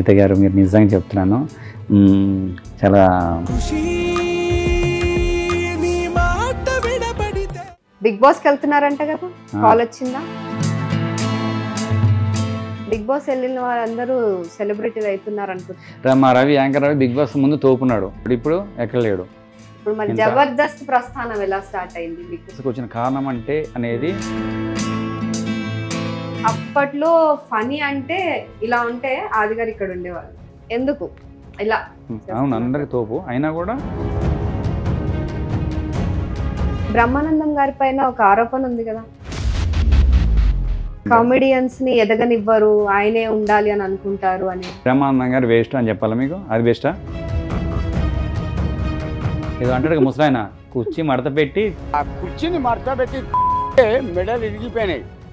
గీత గారు మీరు నిజంగా చెప్తున్నాను మ్మ్, చాలా బిగ్ బాస్కి వెళ్తున్నారంట కదా కాల్ వచ్చిందా బిగ్ బాస్ వెళ్ళిన వాళ్ళందరూ సెలబ్రిటీలు అవుతున్నారు అనుకుంటున్నారు రా- మా Ravi anchor Ravi Bigg Boss ముందు తోపున్నాడు ఇప్పుడు ఇప్పుడు ఎక్కడ లేడు ఇప్పుడు మరి ఎంత? జబర్దస్త్ ప్రస్థానం ఎలా స్టార్ట్ అయింది మీకు అసలు వచ్చిన కారణం అంటే అనేది అప్పట్లో ఫనీ అంటే ఇలా ఉంటే ఆదిగారు ఇక్కడ ఉండేవాళ్ళు ఎందుకు ఇలా అవును అందరికి తోపు అయినా కూడా బ్రహ్మానందం గారి పైన ఒక ఆరోపణ ఉంది కదా కామెడియన్స్ ని ఎదగనివ్వరు ఆయనే ఉండాలి అని అనుకుంటారు అని బ్రహ్మానందం గారు వేస్ట్ అని చెప్పాలా మీకు అది బెస్టా ఏదో అంటాడు ముసలాయన కుర్చీ మడత పెట్టి ఆ కుర్చీని మడత పెట్టి మెడలు ఇరిగిపోయినాయి